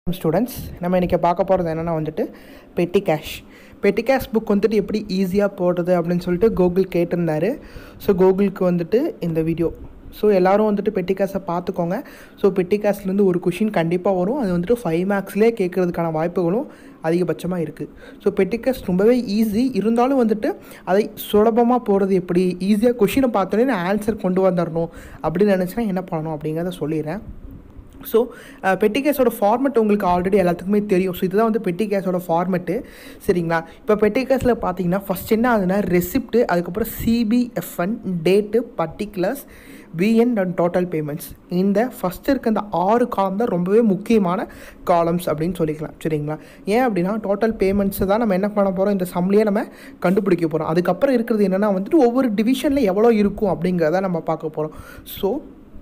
students நம்ம இன்றைக்கி பார்க்க போகிறது என்னென்னா வந்துட்டு பெட்டி கேஷ் பெட்டி கேஷ் புக் வந்துட்டு எப்படி ஈஸியாக போடுறது அப்படின்னு சொல்லிட்டு கூகுள் கேட்டிருந்தாரு ஸோ கூகுளுக்கு வந்துட்டு இந்த வீடியோ ஸோ எல்லோரும் வந்துட்டு பெட்டி கேஷை பார்த்துக்கோங்க ஸோ பெட்டி கேஷ்லேருந்து ஒரு கொஷின் கண்டிப்பாக வரும் அது வந்துட்டு ஃபைவ் மார்க்ஸ்லேயே கேட்குறதுக்கான வாய்ப்புகளும் அதிகபட்சமாக இருக்குது ஸோ பெட்டி கேஷ் ரொம்பவே ஈஸி இருந்தாலும் வந்துட்டு அதை சுலபமாக போகிறது எப்படி ஈஸியாக கொஷினை பார்த்தோன்னே நான் ஆன்சர் கொண்டு வந்துடணும் அப்படின்னு நினச்சினா என்ன பண்ணணும் அப்படிங்கிறத சொல்லிடுறேன் ஸோ பெட்டி கேஸோட ஃபார்மெட் உங்களுக்கு ஆல்ரெடி எல்லாத்துக்குமே தெரியும் ஸோ இதுதான் வந்து பெட்டி கேஸோட ஃபார்மெட்டு சரிங்களா இப்போ பெட்டி கேஸில் பார்த்தீங்கன்னா ஃபஸ்ட் என்ன ஆகுதுன்னா ரெசிப்ட்டு அதுக்கப்புறம் சிபிஎஃப்என் டேட்டு பர்டிகுலர்ஸ் விஎன் அண்ட் டோட்டல் பேமெண்ட்ஸ் இந்த ஃபஸ்ட்டு இருக்க இந்த ஆறு காலம் தான் ரொம்பவே முக்கியமான காலம்ஸ் அப்படின்னு சொல்லிக்கலாம் சரிங்களா ஏன் அப்படின்னா டோட்டல் பேமெண்ட்ஸை தான் நம்ம என்ன பண்ண போகிறோம் இந்த சம்லேயே நம்ம கண்டுபிடிக்க போகிறோம் அதுக்கப்புறம் இருக்கிறது என்னென்னா வந்துட்டு ஒவ்வொரு டிவிஷனில் எவ்வளோ இருக்கும் அப்படிங்கிறத நம்ம பார்க்க போகிறோம் ஸோ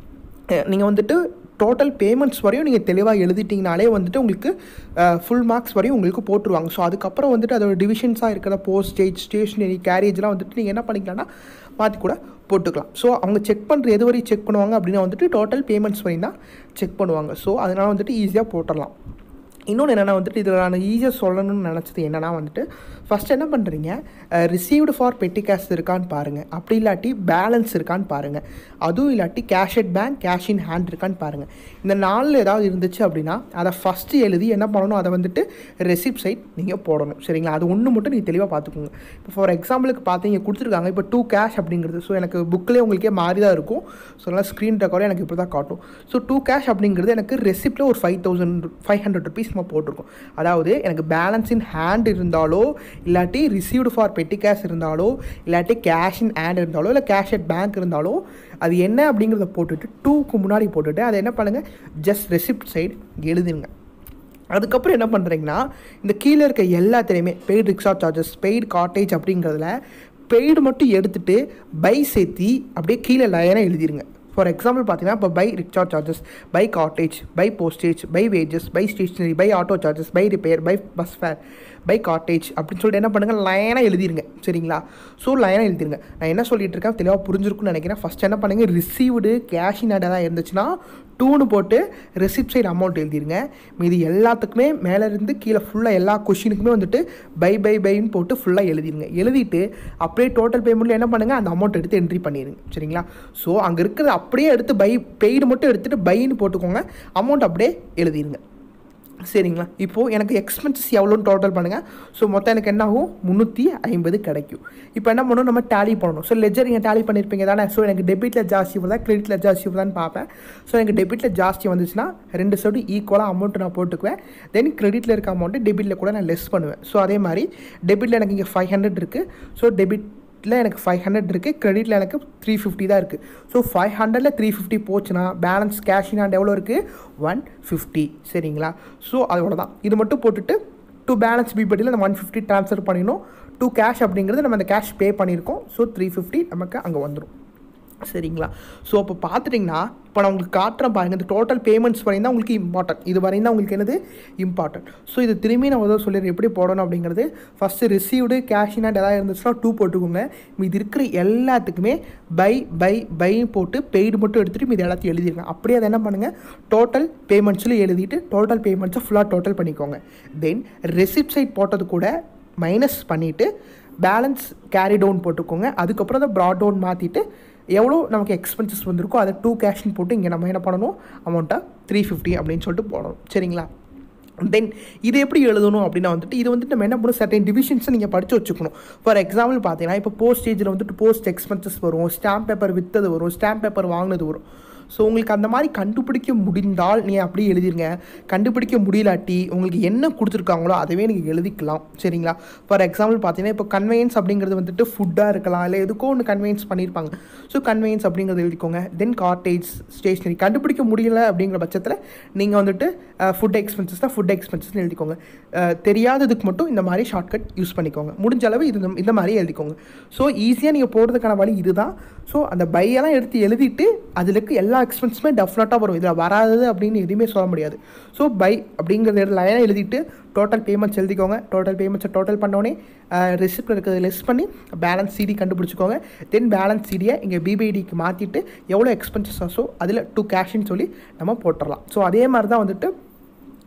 நீங்கள் வந்துட்டு டோட்டல் பேமெண்ட்ஸ் வரையும் நீங்கள் தெளிவாக எழுதிட்டிங்கனாலே வந்துட்டு உங்களுக்கு ஃபுல் மார்க்ஸ் வரையும் உங்களுக்கு போட்டுருவாங்க ஸோ அதுக்கப்புறம் வந்துட்டு அதோட டிவிஷன்ஸாக இருக்கிற போஸ்டேஜ் ஸ்டேஷ்னரி கேரேஜ்லாம் வந்துட்டு நீங்கள் என்ன பண்ணிக்கலாம்னா மாற்றி கூட போட்டுக்கலாம் ஸோ அவங்க செக் பண்ணுற எது வரையும் செக் பண்ணுவாங்க அப்படின்னா வந்துட்டு டோட்டல் பேமெண்ட்ஸ் வரையும் தான் செக் பண்ணுவாங்க ஸோ அதனால் வந்துட்டு ஈஸியாக போட்டுடலாம் இன்னொன்று என்னென்னா வந்துட்டு இதில் நான் ஈஸியாக சொல்லணும்னு நினச்சது என்னென்னா வந்துட்டு ஃபஸ்ட் என்ன பண்ணுறீங்க ரிசீவ்டு ஃபார் பெட்டி கேஷ் இருக்கான்னு பாருங்கள் அப்படி இல்லாட்டி பேலன்ஸ் இருக்கான்னு பாருங்கள் அதுவும் இல்லாட்டி cash at bank cash in hand இருக்கான்னு பாருங்கள் இந்த நாளில் ஏதாவது இருந்துச்சு அப்படின்னா அதை ஃபஸ்ட்டு எழுதி என்ன பண்ணணும் அதை வந்துட்டு ரெசிப்ட் சைட் நீங்கள் போடணும் சரிங்களா அது ஒன்று மட்டும் நீங்கள் தெளிவாக பார்த்துக்கோங்க இப்போ ஃபார் எக்ஸாம்பிளுக்கு பார்த்தீங்க கொடுத்துருக்காங்க இப்போ டூ கேஷ் அப்படிங்கிறது ஸோ எனக்கு புக்கிலே உங்களுக்கே மாறி தான் இருக்கும் ஸோ அதனால் ஸ்க்ரீன் ரெக்கார்டே எனக்கு இப்படி தான் காட்டும் ஸோ டூ கேஷ் அப்படிங்கிறது எனக்கு ரெசிப்ட்டில் ஒரு five thousand five hundred rupees நம்ம போட்டிருக்கோம் அதாவது எனக்கு பேலன்ஸ் இன் ஹேண்ட் இருந்தாலோ இல்லாட்டி ரிசீவ்டு ஃபார் பெட்டி கேஷ் இருந்தாலோ இல்லாட்டி கேஷ் இன் ஹேண்ட் இருந்தாலோ இல்லை கேஷ் அட் பேங்க் இருந்தாலோ அது என்ன அப்படிங்கிறத போட்டுட்டு டூக்கு முன்னாடி போட்டுட்டு அதை என்ன பண்ணுங்கள் ஜஸ்ட் ரெசிப்ட் சைடு எழுதுங்க அதுக்கப்புறம் என்ன பண்ணுறீங்கன்னா இந்த கீழே இருக்க எல்லாத்துலேயுமே paid rickshaw charges paid cartage அப்படிங்கிறதுல பெய்டு மட்டும் எடுத்துகிட்டு பை சேர்த்தி அப்படியே கீழே லைனாக எழுதிருங்க ஃபார் எக்ஸாம்பிள் பார்த்தீங்கன்னா இப்போ by rickshaw charges by cartage by postage by wages by stationery by auto charges by repair by bus fare by cartage அப்படின்னு சொல்லிட்டு என்ன பண்ணுங்கள் லைனாக எழுதிருங்க சரிங்களா ஸோ லைனாக எழுதிருங்க நான் என்ன சொல்லிட்டு இருக்கேன் தெளிவாக புரிஞ்சிருக்குன்னு நினைக்கிறேன் ஃபஸ்ட் என்ன பண்ணுங்கள் ரிசீவ்டு கேஷ் இன் ஏதாவது இருந்துச்சுன்னா டூன்னு போட்டு ரெசிப்ட் சைடு அமௌண்ட் எழுதிருங்க மீது எல்லாத்துக்குமே மேலே இருந்து கீழே ஃபுல்லாக எல்லா கொஷினுக்குமே வந்துட்டு பை பை பைன்னு போட்டு ஃபுல்லாக எழுதிருங்க எழுதிட்டு அப்படியே டோட்டல் பேமெண்ட்டில் என்ன பண்ணுங்கள் அந்த அமௌண்ட் எடுத்து என்ட்ரி பண்ணிடுங்க சரிங்களா ஸோ அங்கே இருக்கிறது அப்படியே எடுத்து பை பெய்டு மட்டும் எடுத்துகிட்டு பைன்னு போட்டுக்கோங்க அமௌண்ட் அப்படியே எழுதிருங்க சரிங்களா இப்போது எனக்கு எக்ஸ்பென்சஸ் எவ்வளோன்னு டோட்டல் பண்ணுங்கள் ஸோ மொத்தம் எனக்கு என்ன ஆகும் முந்நூற்றி ஐம்பது கிடைக்கும் இப்போ என்ன பண்ணணும் நம்ம டேலி பண்ணணும் ஸோ லெஜர் நீங்கள் டேலி பண்ணியிருப்பீங்க தானே ஸோ எனக்கு டெபிட்டில் ஜாஸ்தி வருதா கிரெடிட்டில் ஜாஸ்தி வருதான்னு பார்ப்பேன் ஸோ எனக்கு டெபிட்டில் ஜாஸ்தி வந்துச்சுன்னா ரெண்டு சைடு ஈக்குவலாக அமௌண்ட் நான் போட்டுக்குவேன் தென் கிரெடிட்டில் இருக்க அமௌண்ட்டு டெபிட்டில் கூட நான் லெஸ் பண்ணுவேன் ஸோ அதே மாதிரி டெபிட்டில் எனக்கு இங்கே ஃபைவ் ஹண்ட்ரட் இருக்குது ஸோ டெபிட் டெபிட்டில் எனக்கு ஃபைவ் ஹண்ட்ரட் இருக்குது கிரெடிட்டில் எனக்கு த்ரீ ஃபிஃப்டி தான் இருக்குது ஸோ ஃபைவ் ஹண்ட்ரடில் த்ரீ ஃபிஃப்டி போச்சுன்னா பேலன்ஸ் கேஷ் இன் ஹேண்ட் எவ்வளோ இருக்குது ஒன் ஃபிஃப்டி சரிங்களா ஸோ அதோட தான் இது மட்டும் போட்டுட்டு டூ பேலன்ஸ் பிபடியில் அந்த ஒன் ஃபிஃப்டி ட்ரான்ஸ்ஃபர் பண்ணிடணும் டூ கேஷ் அப்படிங்கிறது நம்ம அந்த கேஷ் பே பண்ணியிருக்கோம் ஸோ த்ரீ ஃபிஃப்டி நமக்கு அங்கே வந்துடும் சரிங்களா ஸோ அப்போ பார்த்துட்டிங்கன்னா இப்போ நான் உங்களுக்கு காட்டுறேன் பாருங்கள் இந்த டோட்டல் பேமெண்ட்ஸ் வரையும் தான் உங்களுக்கு இம்பார்ட்டன்ட் இது வரையும் தான் உங்களுக்கு என்னது இம்பார்ட்டன்ட் ஸோ இது திரும்பி நான் உதவ சொல்லிடுறேன் எப்படி போடணும் அப்படிங்கிறது first received cash in hand எதாவது இருந்துச்சுன்னா டூ போட்டுக்கோங்க மீது இருக்கிற எல்லாத்துக்குமே பை பை பை போட்டு பெய்டு மட்டும் எடுத்துகிட்டு மீது எல்லாத்தையும் எழுதிருங்க அப்படியே அதை என்ன பண்ணுங்கள் டோட்டல் பேமெண்ட்ஸில் எழுதிட்டு டோட்டல் பேமெண்ட்ஸை ஃபுல்லாக டோட்டல் பண்ணிக்கோங்க தென் ரெசிப்ட் சைட் போட்டது கூட மைனஸ் பண்ணிவிட்டு பேலன்ஸ் கேரி டவுன் போட்டுக்கோங்க அதுக்கப்புறம் அதை ப்ராட் டவுன் மாற்றிட்டு எவ்வளோ நமக்கு எக்ஸ்பென்சஸ் வந்திருக்கோ அதை டூ கேஷ்னு போட்டு இங்கே நம்ம என்ன பண்ணணும் அமௌண்ட்டை த்ரீ ஃபிஃப்டி அப்படின்னு சொல்லிட்டு போடணும் சரிங்களா தென் இது எப்படி எழுதணும் அப்படின்னா வந்துட்டு இது வந்துட்டு நம்ம என்ன பண்ணணும் சர்டன் டிவிஷன்ஸை நீங்கள் படித்து வச்சுக்கணும் ஃபார் எக்ஸாம்பிள் பார்த்தீங்கன்னா இப்போ போஸ்டேஜில் வந்துட்டு போஸ்ட் எக்ஸ்பென்சஸ் வரும் ஸ்டாம்ப் பேப்பர் விற்றது வரும் ஸ்டாம்ப் பேப்பர் வாங்கினது வரும் ஸோ உங்களுக்கு அந்த மாதிரி கண்டுபிடிக்க முடிந்தால் நீங்கள் அப்படியே எழுதிருங்க கண்டுபிடிக்க முடியலாட்டி உங்களுக்கு என்ன கொடுத்துருக்காங்களோ அதவே நீங்கள் எழுதிக்கலாம் சரிங்களா ஃபார் எக்ஸாம்பிள் பார்த்தீங்கன்னா இப்போ கன்வெயன்ஸ் அப்படிங்கிறது வந்துட்டு ஃபுட்டாக இருக்கலாம் இல்லை எதுக்கோ ஒன்று கன்வெயன்ஸ் பண்ணியிருப்பாங்க ஸோ கன்வெயன்ஸ் அப்படிங்கிறது எழுதிக்கோங்க தென் கார்டேஜ் ஸ்டேஷ்னரி கண்டுபிடிக்க முடியல அப்படிங்கிற பட்சத்தில் நீங்கள் வந்துட்டு ஃபுட் எக்ஸ்பென்சஸ் தான் ஃபுட் எக்ஸ்பென்சஸ்னு எழுதிக்கோங்க தெரியாததுக்கு மட்டும் இந்த மாதிரி ஷார்ட்கட் யூஸ் பண்ணிக்கோங்க முடிஞ்ச அளவு இது இந்த மாதிரி எழுதிக்கோங்க ஸோ ஈஸியாக நீங்கள் போடுறதுக்கான வழி இதுதான் ஸோ அந்த பையெல்லாம் எடுத்து எழுதிட்டு அதில் இருக்க எல்லா எக்ஸ்பென்ஸுமே டெஃபினட்டாக வரும் இதில் வராது அப்படின்னு எதுவுமே சொல்ல முடியாது ஸோ பை அப்படிங்கிறத லைனாக எழுதிட்டு டோட்டல் பேமெண்ட்ஸ் எழுதிக்கோங்க டோட்டல் பேமெண்ட்ஸை டோட்டல் பண்ணோடனே ரிசிப்ட் இருக்கிறத லெஸ் பண்ணி பேலன்ஸ் சிடி கண்டுபிடிச்சிக்கோங்க தென் பேலன்ஸ் சிடியை இங்கே பிபிஐடிக்கு மாற்றிட்டு எவ்வளோ எக்ஸ்பென்சஸ் ஆசோ அதில் டூ கேஷ்ன்னு சொல்லி நம்ம போட்டுடலாம் ஸோ அதே மாதிரி தான் வந்துட்டு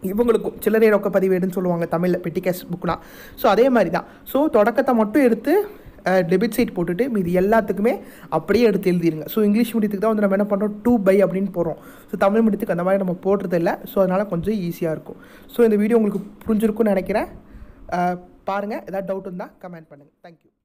இவங்களுக்கும் சில்லறை ரொக்க பதிவேடுன்னு சொல்லுவாங்க தமிழில் பெட்டி கேஷ் புக்னா ஸோ அதே மாதிரி தான் ஸோ தொடக்கத்தை மட்டும் எடுத்து டெபிட் சைட் போட்டுட்டு மீதி எல்லாத்துக்குமே அப்படியே எடுத்து எழுதிருங்க ஸோ இங்கிலீஷ் மீடியத்துக்கு தான் வந்து நம்ம என்ன பண்ணுறோம் டூ பை அப்படின்னு போகிறோம் ஸோ தமிழ் மீடியத்துக்கு அந்த மாதிரி நம்ம போடுறது இல்லை ஸோ அதனால் கொஞ்சம் ஈஸியாக இருக்கும் ஸோ இந்த வீடியோ உங்களுக்கு புரிஞ்சிருக்கும்னு நினைக்கிறேன் பாருங்கள் ஏதாவது டவுட் இருந்தால் கமெண்ட் பண்ணுங்கள் தேங்க்யூ